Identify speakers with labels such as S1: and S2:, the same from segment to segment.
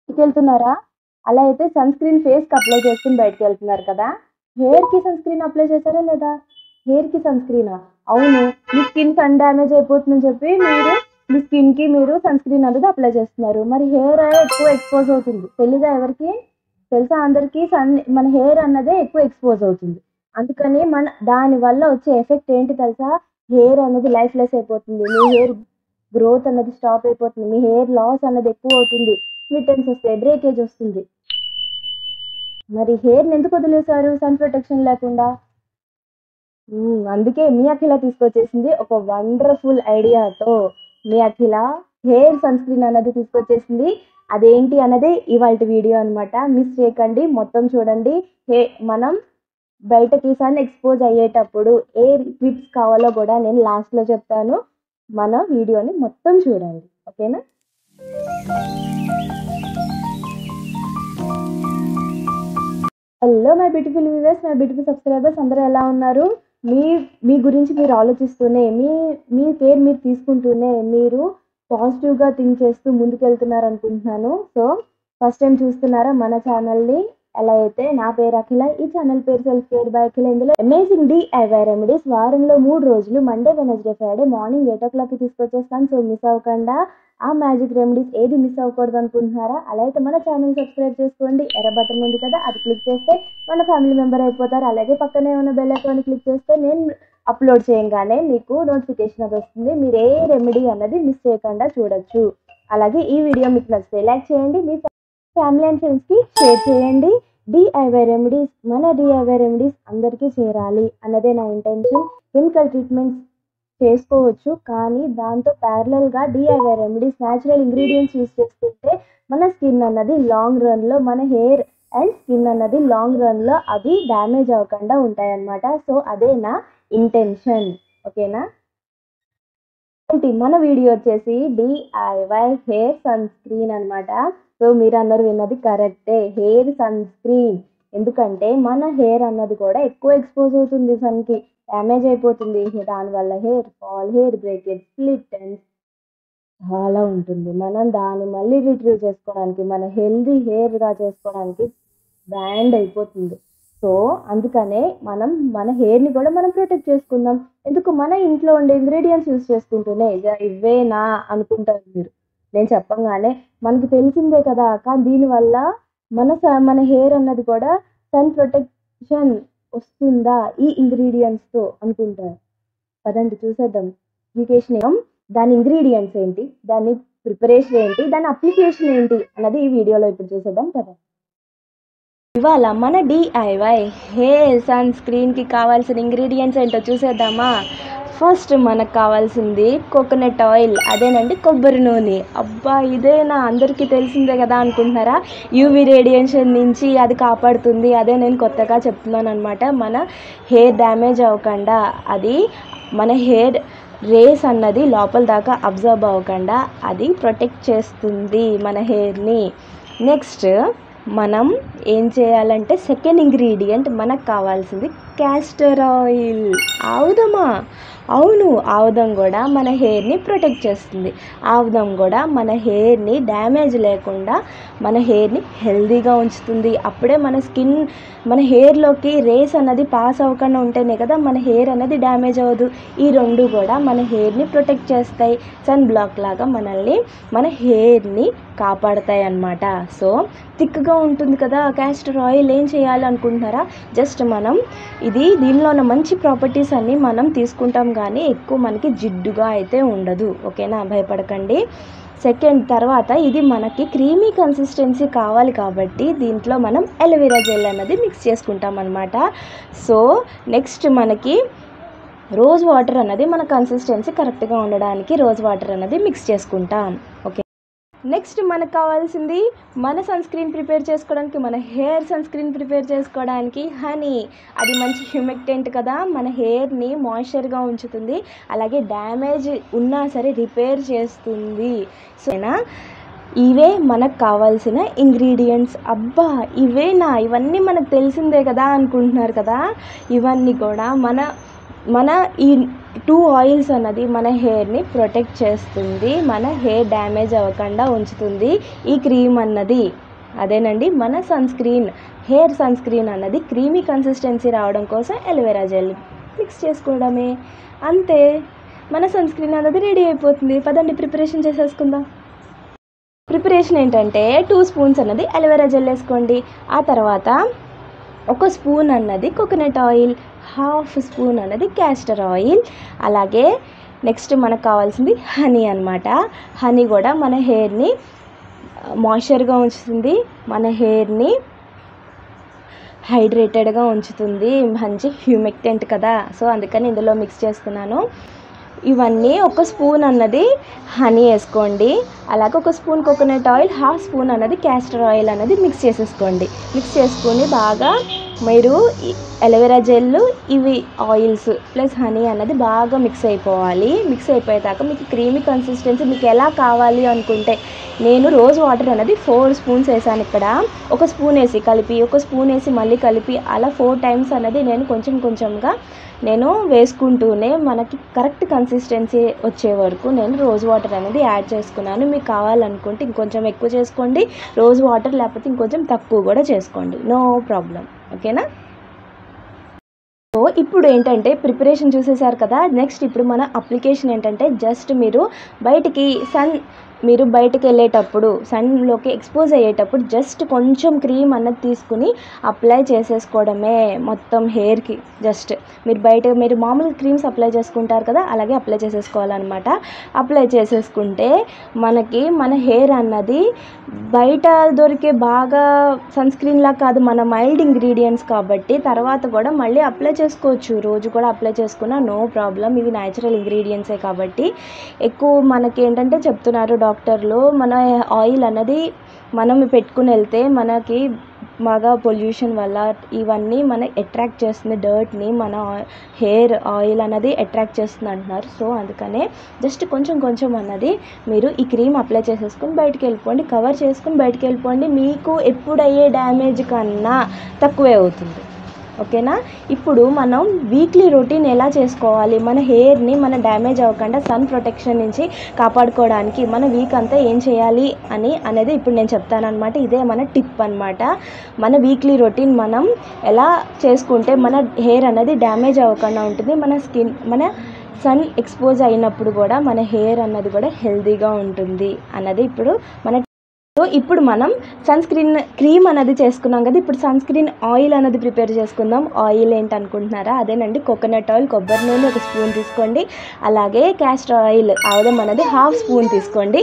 S1: బయటికి వెళ్తున్నారా అలా అయితే సన్ స్క్రీన్ ఫేస్ కి అప్లై చేసుకుని బయటకు వెళ్తున్నారు కదా హెయిర్ కి సన్ స్క్రీన్ అప్లై చేశారా లేదా హెయిర్ కి సన్ స్క్రీనా అవును మీ స్కిన్ సన్ డ్యామేజ్ అయిపోతుందని చెప్పి మీరు మీ స్కిన్ కి మీరు సన్ స్క్రీన్ అనేది అప్లై చేస్తున్నారు మరి హెయిర్ ఎక్కువ ఎక్స్పోజ్ అవుతుంది తెలీదా ఎవరికి తెలుసా అందరికీ సన్ మన హెయిర్ అన్నదే ఎక్కువ ఎక్స్పోజ్ అవుతుంది అందుకని మన దాని వల్ల వచ్చే ఎఫెక్ట్ ఏంటి తెలుసా హెయిర్ అనేది లైఫ్ లెస్ అయిపోతుంది మీ హెయిర్ గ్రోత్ అన్నది స్టాప్ అయిపోతుంది మీ హెయిర్ లాస్ అన్నది ఎక్కువ అవుతుంది స్ప్లిటన్స్ వస్తాయి బ్రేకేజ్ వస్తుంది మరి హెయిర్ని ఎందుకు వదిలేశారు సన్ ప్రొటెక్షన్ లేకుండా మ్మ్, అందుకే మీ అఖిల తీసుకొచ్చేసింది ఒక వండర్ఫుల్ ఐడియాతో మీ అఖిల హెయిర్ సన్ స్క్రీన్ అన్నది తీసుకొచ్చేసింది అదేంటి అన్నదే ఇవాళ వీడియో అన్నమాట మిస్ చేయకండి మొత్తం చూడండి హే మనం బయటకి సన్ ఎక్స్పోజ్ అయ్యేటప్పుడు ఏ క్లిప్స్ కావాలో కూడా నేను లాస్ట్లో చెప్తాను మన వీడియోని మొత్తం చూడండి ఓకేనా hello my beautiful viewers my beautiful subscribers అందరూ ఎలా ఉన్నారు మీ మీ గురించి మీరు ఆలోచిస్తూనే మీ మీ కేర్ మీరు తీసుకుంటూనే మీరు పాజిటివ్గా థింక్ చేస్తూ ముందుకు వెళ్తున్నారు అనుకుంటున్నాను సో ఫస్ట్ టైం చూస్తున్నారా మన ఛానల్ని ఎలా అయితే నా పేరు అఖిల ఈ ఛానల్ పేరు సెల్ఫ్ కేర్ బై అఖిల ఇందులో అమేజింగ్ డిఐవై రెమెడీస్ వారంలో మూడు రోజులు Monday Wednesday Friday morning eight ఓ క్లాక్కి తీసుకొచ్చేస్తాను సో మిస్ అవ్వకుండా ఆ మ్యాజిక్ రెమెడీస్ ఏది మిస్ అవ్వకూడదు అనుకుంటున్నారా అలా అయితే మన ఛానల్ సబ్స్క్రైబ్ చేసుకోండి ఎర్ర బటన్ ఉంది కదా అది క్లిక్ చేస్తే మన ఫ్యామిలీ మెంబర్ అయిపోతారు అలాగే పక్కనే ఉన్న బెల్ ఐకాన్ క్లిక్ చేస్తే నేను అప్లోడ్ చేయగానే మీకు నోటిఫికేషన్ అది వస్తుంది మీరు ఏ రెమెడీ అన్నది మిస్ చేయకుండా చూడొచ్చు అలాగే ఈ వీడియో మీకు నచ్చితే లైక్ చేయండి మీ ఫ్యామిలీ అండ్ ఫ్రెండ్స్కి షేర్ చేయండి డిఐవై రెమెడీస్ మన డిఐవై రెమెడీస్ అందరికీ చేరాలి అన్నదే నా ఇంటెన్షన్ కెమికల్ ట్రీట్మెంట్స్ చేసుకోవచ్చు కానీ దాంతో ప్యారలల్గా DIY remedies natural ingredients use చేసుకుంటే మన స్కిన్ అన్నది లాంగ్ రన్లో మన హెయిర్ అండ్ స్కిన్ అన్నది లాంగ్ రన్లో అవి డ్యామేజ్ అవ్వకుండా ఉంటాయన్నమాట సో అదే నా ఇంటెన్షన్ ఓకేనా ఏంటి మన వీడియో వచ్చేసి డిఐవై హెయిర్ సన్ స్క్రీన్ అనమాట సో మీరు అందరు విన్నది కరెక్టే హెయిర్ సన్ స్క్రీన్ ఎందుకంటే మన హెయిర్ అన్నది కూడా ఎక్కువ ఎక్స్పోజ్ అవుతుంది సన్కి డ్యామేజ్ అయిపోతుంది దానివల్ల hair fall hair breakage split and చాలా ఉంటుంది మనం దాన్ని మళ్ళీ రిట్రీవ్ చేసుకోవడానికి మన హెల్దీ హెయిర్గా చేసుకోవడానికి బ్యాండ్ అయిపోతుంది సో అందుకనే మనం మన హెయిర్ని కూడా మనం ప్రొటెక్ట్ చేసుకుందాం ఎందుకు మన ఇంట్లో ఉండే ఇంగ్రీడియంట్స్ యూస్ చేసుకుంటూనే ఇక ఇవేనా అనుకుంటారు మీరు నేను చెప్పంగానే మనకి తెలిసిందే కదా కానీ దీనివల్ల మన స- మన హెయిర్ అన్నది కూడా సన్ ప్రొటెక్షన్ వస్తుందా ఈ ఇంగ్రీడియంట్స్తో అనుకుంటారు పదండి చూసేద్దాం ఎడ్యుకేషన్ దాని ఇంగ్రీడియంట్స్ ఏంటి దాని ప్రిపరేషన్ ఏంటి దాని అప్లికేషన్ ఏంటి అన్నది ఈ వీడియోలో ఇప్పుడు చూసేద్దాం కదా ఇవాళ మన డిఐవై హెయిర్ సన్ స్క్రీన్కి కావాల్సిన ఇంగ్రీడియంట్స్ ఏంటో చూసేద్దామా ఫస్ట్ మనకు కావాల్సింది కోకోనట్ ఆయిల్ అదేనండి కొబ్బరి నూనె అబ్బా ఇదేనా అందరికీ తెలిసిందే కదా అనుకుంటున్నారా యూవి రేడియేషన్ నుంచి అది కాపాడుతుంది అదే నేను కొత్తగా చెప్తున్నాను అనమాట మన హెయిర్ డ్యామేజ్ అవ్వకుండా అది మన హెయిర్ రేస్ అన్నది లోపల దాకా అబ్జర్వ్ అవ్వకుండా అది ప్రొటెక్ట్ చేస్తుంది మన హెయిర్ని నెక్స్ట్ మనం ఏం చేయాలంటే సెకండ్ ఇంగ్రీడియంట్ మనకు కావాల్సింది క్యాస్టర్ ఆయిల్ ఆవుదమా అవును ఆవుదం కూడా మన హెయిర్ని ప్రొటెక్ట్ చేస్తుంది ఆవుదం కూడా మన హెయిర్ని డ్యామేజ్ లేకుండా మన హెయిర్ని హెల్దీగా ఉంచుతుంది అప్పుడే మన స్కిన్ మన హెయిర్లోకి రేస్ అన్నది పాస్ అవ్వకుండా ఉంటేనే కదా మన హెయిర్ అనేది డ్యామేజ్ అవ్వదు ఈ రెండు కూడా మన హెయిర్ని ప్రొటెక్ట్ చేస్తాయి సన్ బ్లాక్ లాగా మనల్ని మన హెయిర్ని కాపాడతాయి అన్నమాట సో థిక్గా ఉంటుంది కదా క్యాస్టర్ ఆయిల్ ఏం చేయాలి అనుకుంటున్నారా జస్ట్ మనం ఇది దీనిలో ఉన్న మంచి ప్రాపర్టీస్ అన్నీ మనం తీసుకుంటాం కానీ ఎక్కువ మనకి జిడ్డుగా అయితే ఉండదు ఓకేనా భయపడకండి సెకండ్ తర్వాత ఇది మనకి క్రీమీ కన్సిస్టెన్సీ కావాలి కాబట్టి దీంట్లో మనం ఎలవీరా జెల్ అన్నది మిక్స్ చేసుకుంటాం అనమాట సో నెక్స్ట్ మనకి రోజ్ వాటర్ అన్నది మన కన్సిస్టెన్సీ కరెక్ట్గా ఉండడానికి రోజ్ వాటర్ అన్నది మిక్స్ చేసుకుంటాం ఓకే నెక్స్ట్ మనకు కావాల్సింది మన సన్ స్క్రీన్ ప్రిపేర్ చేసుకోవడానికి మన హెయిర్ సన్ స్క్రీన్ ప్రిపేర్ చేసుకోవడానికి హనీ అది మంచి హ్యూమిక్టెంట్ కదా మన హెయిర్ని మాయిశ్చర్గా ఉంచుతుంది అలాగే డ్యామేజ్ ఉన్నా సరే రిపేర్ చేస్తుంది సోనా ఇవే మనకు కావాల్సిన ఇంగ్రీడియంట్స్ అబ్బా ఇవేనా ఇవన్నీ మనకు తెలిసిందే కదా అనుకుంటున్నారు కదా ఇవన్నీ కూడా మన మన ఈ టూ ఆయిల్స్ అన్నది మన హెయిర్ని ప్రొటెక్ట్ చేస్తుంది మన హెయిర్ డ్యామేజ్ అవ్వకుండా ఉంచుతుంది ఈ క్రీమ్ అన్నది అదేనండి మన sunscreen hair sunscreen అన్నది క్రీమీ కన్సిస్టెన్సీ రావడం కోసం ఎలివేరా జెల్ మిక్స్ చేసుకోవడమే అంతే మన సన్ స్క్రీన్ అన్నది రెడీ అయిపోతుంది పదండి ప్రిపరేషన్ చేసేసుకుందాం ప్రిపరేషన్ ఏంటంటే టూ స్పూన్స్ అన్నది అలోవెరా జెల్ వేసుకోండి ఆ తర్వాత ఒక స్పూన్ అన్నది కోకోనట్ ఆయిల్ హాఫ్ స్పూన్ అన్నది క్యాస్టర్ ఆయిల్ అలాగే నెక్స్ట్ మనకు కావాల్సింది హనీ అన్నమాట హనీ కూడా మన హెయిర్ని మాయిశ్చర్గా ఉంచుతుంది మన హెయిర్ని హైడ్రేటెడ్గా ఉంచుతుంది మంచి హ్యూమెక్టెంట్ కదా సో అందుకని ఇందులో మిక్స్ చేస్తున్నాను ఇవన్నీ ఒక స్పూన్ అన్నది హనీ వేసుకోండి అలాగే ఒక spoon coconut oil half spoon అన్నది క్యాస్టర్ ఆయిల్ అన్నది మిక్స్ చేసేసుకోండి మిక్స్ చేసుకొని బాగా మీరు అలోవెరా జెల్ ఇవి ఆయిల్స్ ప్లస్ హనీ అన్నది బాగా మిక్స్ అయిపోవాలి మిక్స్ అయిపోయేదాకా మీకు క్రీమీ కన్సిస్టెన్సీ మీకు ఎలా కావాలి అనుకుంటే నేను రోజ్ వాటర్ అనేది ఫోర్ స్పూన్స్ వేసాను ఇక్కడ ఒక స్పూన్ వేసి కలిపి ఒక స్పూన్ వేసి మళ్ళీ కలిపి అలా ఫోర్ టైమ్స్ అనేది నేను కొంచెం కొంచెంగా నేను వేసుకుంటూనే మనకి కరెక్ట్ కన్సిస్టెన్సీ వచ్చే వరకు నేను రోజ్ వాటర్ అనేది యాడ్ చేసుకున్నాను మీకు కావాలనుకుంటే ఇంకొంచెం ఎక్కువ చేసుకోండి రోజ్ వాటర్ లేకపోతే ఇంకొంచెం తక్కువ కూడా చేసుకోండి నో ప్రాబ్లం ఓకేనా సో ఇప్పుడు ఏంటంటే ప్రిపరేషన్ చూసేసారు కదా నెక్స్ట్ ఇప్పుడు మన అప్లికేషన్ ఏంటంటే జస్ట్ మీరు బయటికి సన్ మీరు బయటకు వెళ్ళేటప్పుడు సన్లోకి ఎక్స్పోజ్ అయ్యేటప్పుడు జస్ట్ కొంచెం క్రీమ్ అన్నది తీసుకుని అప్లై చేసేసుకోవడమే మొత్తం హెయిర్కి జస్ట్ మీరు బయట మీరు మామూలు క్రీమ్స్ అప్లై చేసుకుంటారు కదా అలాగే అప్లై చేసేసుకోవాలన్నమాట అప్లై చేసేసుకుంటే మనకి మన హెయిర్ అన్నది బయట దొరికే బాగా సన్ స్క్రీన్లా కాదు మన మైల్డ్ ఇంగ్రీడియంట్స్ కాబట్టి తర్వాత కూడా మళ్ళీ అప్లై చేసుకోవచ్చు రోజు కూడా అప్లై చేసుకున్నా నో ప్రాబ్లం ఇవి న్యాచురల్ ఇంగ్రీడియంట్సే కాబట్టి ఎక్కువ మనకి ఏంటంటే చెప్తున్నారు డాక్టర్లు మన ఆయిల్ అన్నది మనం పెట్టుకుని వెళ్తే మనకి బాగా పొల్యూషన్ వల్ల ఇవన్నీ మన అట్రాక్ట్ చేస్తుంది డర్ట్ని మన హెయిర్ ఆయిల్ అనేది అట్రాక్ట్ చేస్తుంది అంటున్నారు సో అందుకనే జస్ట్ కొంచెం కొంచెం అన్నది మీరు ఈ క్రీమ్ అప్లై చేసేసుకుని బయటికి వెళ్ళిపోండి కవర్ చేసుకుని బయటికి వెళ్ళిపోండి మీకు ఎప్పుడు అయ్యే డ్యామేజ్ కన్నా తక్కువే అవుతుంది ఓకేనా ఇప్పుడు మనం వీక్లీ రొటీన్ ఎలా చేసుకోవాలి మన హెయిర్ని మన డ్యామేజ్ అవ్వకుండా సన్ ప్రొటెక్షన్ నుంచి కాపాడుకోవడానికి మన వీక్ అంతా ఏం చేయాలి అని అనేది ఇప్పుడు నేను చెప్తానమాట ఇదే మన టిప్ అనమాట మన వీక్లీ రొటీన్ మనం ఎలా చేసుకుంటే మన హెయిర్ అనేది డ్యామేజ్ అవ్వకుండా ఉంటుంది మన స్కిన్ మన సన్ ఎక్స్పోజ్ అయినప్పుడు కూడా మన హెయిర్ అన్నది కూడా హెల్తీగా ఉంటుంది అన్నది ఇప్పుడు మన సో ఇప్పుడు మనం సన్ స్క్రీన్ క్రీమ్ అనేది చేసుకున్నాం కదా ఇప్పుడు సన్ స్క్రీన్ ఆయిల్ అనేది ప్రిపేర్ చేసుకుందాం ఆయిల్ ఏంటి అనుకుంటున్నారా అదేనండి కోకోనట్ ఆయిల్ కొబ్బరి నూనె ఒక స్పూన్ తీసుకోండి అలాగే క్యాస్టర్ ఆయిల్ ఆవుదం అనేది హాఫ్ స్పూన్ తీసుకోండి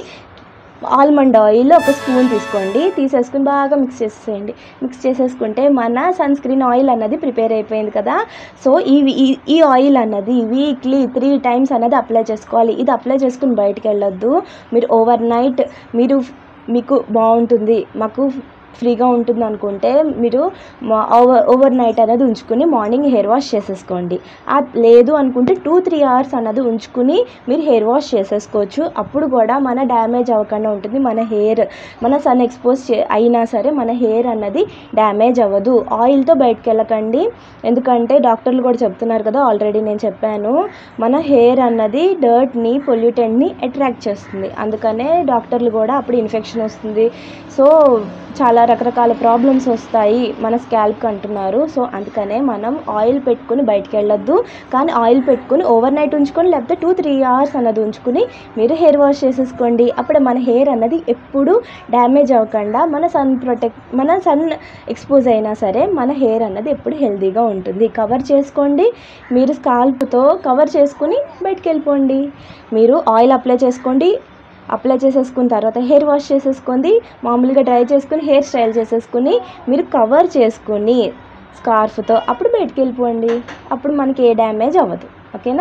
S1: ఆల్మండ్ ఆయిల్ ఒక స్పూన్ తీసుకోండి తీసేసుకుని బాగా మిక్స్ చేసేయండి మిక్స్ చేసేసుకుంటే మన సన్ స్క్రీన్ ఆయిల్ అన్నది ప్రిపేర్ అయిపోయింది కదా సో ఈ ఈ- ఈ ఆయిల్ అన్నది వీక్లీ త్రీ టైమ్స్ అనేది అప్లై చేసుకోవాలి ఇది అప్లై చేసుకుని బయటికి వెళ్ళొద్దు మీరు ఓవర్ నైట్ మీరు మీకు బాగుంటుంది మాకు ఫ్రీగా ఉంటుంది అనుకుంటే మీరు మా- ఓవర్ ఓవర్ నైట్ అనేది ఉంచుకుని మార్నింగ్ హెయిర్ వాష్ చేసేసుకోండి ఆ లేదు అనుకుంటే టూ త్రీ అవర్స్ అన్నది ఉంచుకుని మీరు హెయిర్ వాష్ చేసేసుకోవచ్చు అప్పుడు కూడా మన డ్యామేజ్ అవ్వకుండా ఉంటుంది మన హెయిర్ మన సన్ ఎక్స్పోజ్ చే అయినా సరే మన హెయిర్ అన్నది డ్యామేజ్ అవ్వదు ఆయిల్తో బయటకు వెళ్ళకండి ఎందుకంటే డాక్టర్లు కూడా చెప్తున్నారు కదా ఆల్రెడీ నేను చెప్పాను మన హెయిర్ అన్నది డర్ట్ని పొల్యూటెంట్ని అట్రాక్ట్ చేస్తుంది అందుకనే డాక్టర్లు కూడా అప్పుడు ఇన్ఫెక్షన్ వస్తుంది సో చాలా రకరకాల ప్రాబ్లమ్స్ వస్తాయి మన స్కాల్ప్కి అంటున్నారు సో అందుకనే మనం ఆయిల్ పెట్టుకుని బయటికి వెళ్ళొద్దు కానీ ఆయిల్ పెట్టుకుని ఓవర్ నైట్ ఉంచుకొని లేకపోతే టూ త్రీ అవర్స్ అన్నది ఉంచుకుని మీరు హెయిర్ వాష్ చేసేసుకోండి అప్పుడు మన హెయిర్ అన్నది ఎప్పుడు డ్యామేజ్ అవ్వకుండా మన సన్ ప్రొటెక్ట్ మన సన్ ఎక్స్పోజ్ అయినా సరే మన హెయిర్ అన్నది ఎప్పుడు హెల్తీగా ఉంటుంది కవర్ చేసుకోండి మీరు స్కాల్ప్తో కవర్ చేసుకుని బయటికి వెళ్ళిపోండి మీరు ఆయిల్ అప్లై చేసుకోండి అప్లై చేసేసుకున్న తర్వాత హెయిర్ వాష్ చేసేసుకొని మామూలుగా డ్రై చేసుకుని హెయిర్ స్టైల్ చేసేసుకుని మీరు కవర్ చేసుకుని స్కార్ఫ్తో అప్పుడు బయటికి వెళ్ళిపోండి అప్పుడు మనకి ఏ డ్యామేజ్ అవ్వదు ఓకేనా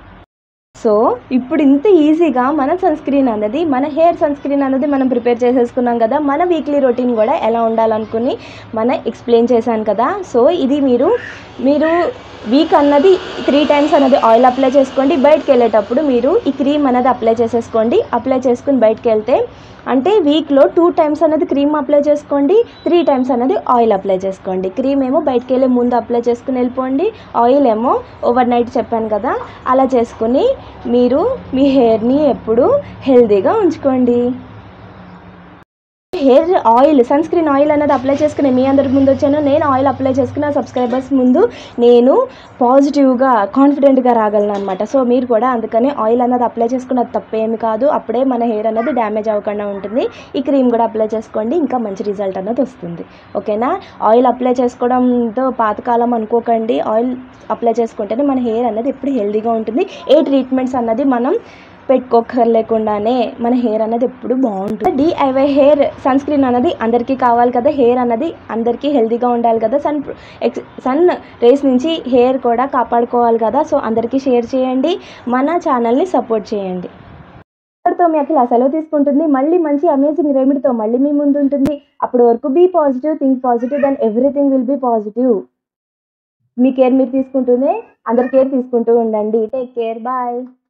S1: సో ఇప్పుడు ఇంత ఈజీగా మన సన్ స్క్రీన్ అన్నది మన హెయిర్ సన్ స్క్రీన్ అన్నది మనం ప్రిపేర్ చేసేసుకున్నాం కదా మన వీక్లీ రొటీన్ కూడా ఎలా ఉండాలనుకుని మన ఎక్స్ప్లెయిన్ చేశాను కదా సో ఇది మీరు మీరు వీక్ అన్నది త్రీ టైమ్స్ అన్నది ఆయిల్ అప్లై చేసుకోండి బయటకు వెళ్ళేటప్పుడు మీరు ఈ క్రీమ్ అన్నది అప్లై చేసేసుకోండి అప్లై చేసుకుని బయటకు వెళ్తే అంటే వీక్లో టూ టైమ్స్ అనేది క్రీమ్ అప్లై చేసుకోండి త్రీ టైమ్స్ అనేది ఆయిల్ అప్లై చేసుకోండి క్రీమ్ ఏమో బయటికి వెళ్ళే ముందు అప్లై చేసుకుని వెళ్ళిపోండి ఆయిల్ ఏమో ఓవర్ నైట్ చెప్పాను కదా అలా చేసుకుని మీరు మీ హెయిర్ని ఎప్పుడు హెల్తీగా ఉంచుకోండి hair oil sunscreen oil అనేది అప్లై చేసుకుని మీ అందరికి ముందు వచ్చాను నేను ఆయిల్ అప్లై చేసుకున్న సబ్స్క్రైబర్స్ ముందు నేను పాజిటివ్గా కాన్ఫిడెంట్గా రాగలను అనమాట సో మీరు కూడా అందుకని ఆయిల్ అన్నది అప్లై చేసుకున్నది తప్పేమి కాదు అప్పుడే మన హెయిర్ అనేది డ్యామేజ్ అవ్వకుండా ఉంటుంది ఈ క్రీమ్ కూడా అప్లై చేసుకోండి ఇంకా మంచి రిజల్ట్ అన్నది వస్తుంది ఓకేనా ఆయిల్ అప్లై చేసుకోవడంతో పాతకాలం అనుకోకండి ఆయిల్ అప్లై చేసుకుంటేనే మన హెయిర్ అనేది ఎప్పుడు హెల్తీగా ఉంటుంది ఏ ట్రీట్మెంట్స్ అన్నది మనం పెట్టుకోకర్లేకుండానే మన హెయిర్ అనేది ఎప్పుడు బాగుంటుంది డిఐవై హెయిర్ సన్ స్క్రీన్ అనేది అందరికీ కావాలి కదా హెయిర్ అనేది అందరికీ హెల్తీగా ఉండాలి కదా సన్ ఎక్స్ సన్ రేస్ నుంచి హెయిర్ కూడా కాపాడుకోవాలి కదా సో అందరికీ షేర్ చేయండి మన ఛానల్ని సపోర్ట్ చేయండి ఇక్కడితో మీ అఖిల సెలవు తీసుకుంటుంది మళ్ళీ మంచి అమేజింగ్ రెమెడీతో మళ్ళీ మీ ముందు ఉంటుంది అప్పటి వరకు be positive think positive then everything will be positive మీ కేర్ మీరు తీసుకుంటూనే అందరి కేర్ తీసుకుంటూ ఉండండి టేక్ కేర్ బాయ్